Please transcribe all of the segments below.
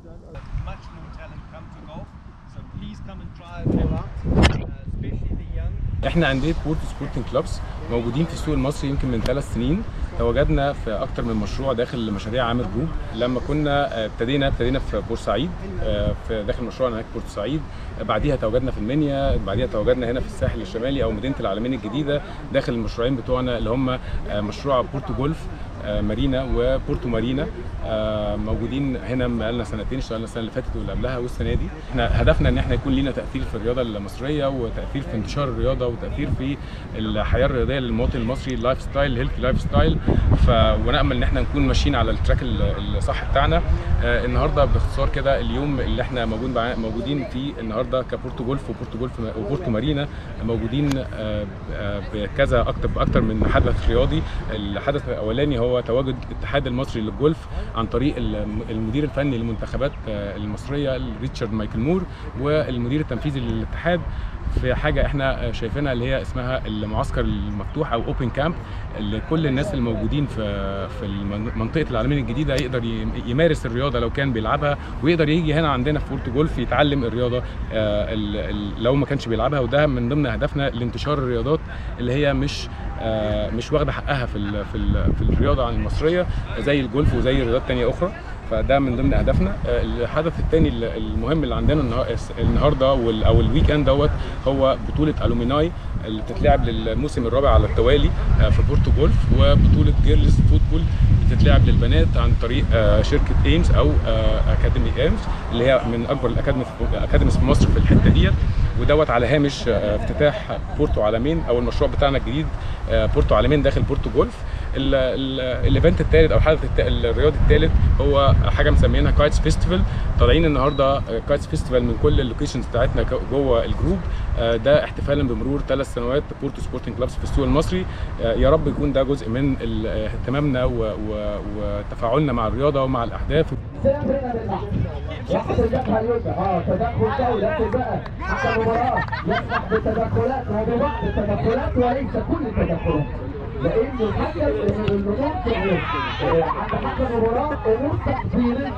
much more talent come to golf. So please come and try it out, uh, especially the young. احنا انديه بورت سبورتنج كلوبس موجودين في السوق المصري يمكن من ثلاث سنين تواجدنا في اكتر من مشروع داخل مشاريع عامر جروب لما كنا آه، ابتدينا ابتدينا في بورسعيد آه، في داخل مشروع هناك بورسعيد آه، بعديها تواجدنا في المنيا بعديها تواجدنا هنا في الساحل الشمالي او مدينه العالمين الجديده داخل المشروعين بتوعنا اللي هم آه، مشروع بورتو جولف آه، مارينا وبورتو مارينا آه، موجودين هنا بقالنا سنتين اشتغلنا السنه اللي فاتت واللي قبلها والسنه دي احنا هدفنا ان احنا يكون لينا تاثير في الرياضه المصريه وتاثير في انتشار الرياضه وتاثير في الحياه الرياضيه للمواطن المصري اللايف ستايل هيلثي لايف ستايل ف ونامل ان احنا نكون ماشيين على التراك ال- الصح بتاعنا آه، النهارده باختصار كده اليوم اللي احنا موجود بع- موجودين فيه النهارده كبورتو جولف وبورتو جولف وبورتو مارينا موجودين آه، آه، بكذا اكتر باكتر من حدث رياضي الحدث الاولاني هو تواجد الاتحاد المصري للجولف عن طريق الم- المدير الفني للمنتخبات آه، المصريه ريتشارد مايكل مور والمدير التنفيذي للاتحاد في حاجه احنا شايفينها اللي هي اسمها المعسكر المفتوح او اوبن كامب اللي كل الناس الموجودين في في المن- منطقه العالمين الجديده يقدر ي- يمارس الرياضه لو كان بيلعبها ويقدر يجي هنا عندنا في بورتو جولف يتعلم الرياضه آه، ال- ال- لو ما كانش بيلعبها وده من ضمن اهدافنا لانتشار الرياضات اللي هي مش آه، مش واخده حقها في ال- في ال- في الرياضه المصريه زي الجولف وزي رياضات تانية اخرى فده من ضمن اهدافنا آه، الحدث الثاني المهم اللي عندنا النها- النهارده وال- او الويك اند دوت هو بطوله الوميناي اللي بتتلعب للموسم الرابع على التوالي آه، في بورتو جولف وبطوله جيرلز فوتبول بتتلعب للبنات عن طريق آه، شركه ايمز او آه، اكاديمي ايمز اللي هي من اكبر الاكاديمي اكاديميز في مصر في الحته ديت ودوت على هامش آه، افتتاح بورتو عالمين او المشروع بتاعنا الجديد آه، بورتو عالمين داخل بورتو جولف ال- ال- الايفنت الثالث او الحدث الت- الرياضي الثالث هو حاجه مسمينها كايتس فيستيفال طالعين النهارده كايتس فيستيفال من كل اللوكيشنز بتاعتنا ك- جوه الجروب آه، ده احتفالا بمرور ثلاث سنوات بورتو سبورتنج كلابس في السوق المصري آه، يا رب يكون ده جزء من ال- آه، اهتمامنا و- و- وتفاعلنا مع الرياضه ومع الاحداث سلام هنا بالبحر واحد الجبهه اليمنى اه تدخل قوي لكن بقى حتى المباراه يسمح بالتدخلات وببعض التدخلات وليس كل التدخلات لان الحكم الامور في آه، عند حكم المباراه امور تقديريه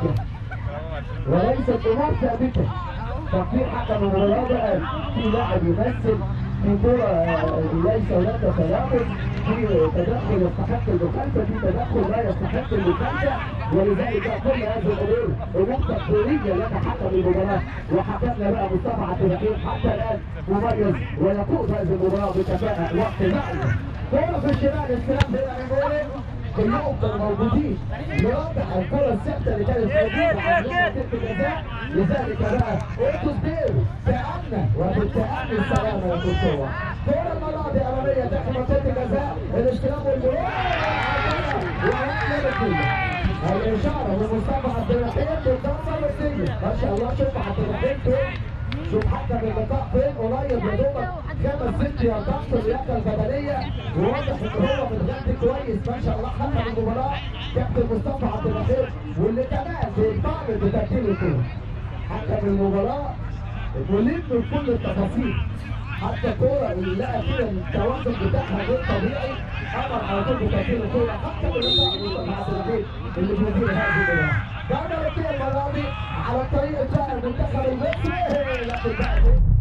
وليست امور ثابته تقدير حكم المباراه بقى في لاعب يمثل في كوره آه، ليس هناك تناقض في تدخل يستحق المخالفه في تدخل لا يستحق المخالفه ولذلك كل هذه الامور امور تقديريه لك حكم المباراه وحكمنا بقى مصطفى عبد الرحيم حتى الان مميز ويقود هذه المباراه بكفاءه واقتناع كوره في الشمال استلام هنا من جولين كلهم كانوا موجودين لواقع الكرة الثابتة اللي كانت موجودة على منطقة الجزاء لذلك بقى اوتو بيرو تأمن وبالتأمن السلامة يا دكتور كرة المرة دي أمامية داخل منطقة الجزاء الاستلام والجول الإشارة لمصطفى عبد الرحيم بالضربة والسجن ما شاء الله شوف عبد الرحيم فين شوف حتى في اللقاء فين قريب يا دوبك خمس ست ياردات في اللياقه البدنيه وواضح ان هو متغذي كويس ما شاء الله حتى في المباراه كابتن مصطفى عبد الرحيم واللي كمان بيطالب بترتيب الكوره حتى في المباراه ملم بكل التفاصيل حتى الكوره اللي لقى فيها التوازن بتاعها غير طبيعي امر على طول بترتيب الكوره حتى في اللقاء مصطفى عبد الرحيم اللي بيدير هذه المباراه ضربه ركيه المره دي على طريقه المنتخب المصري لكن بقى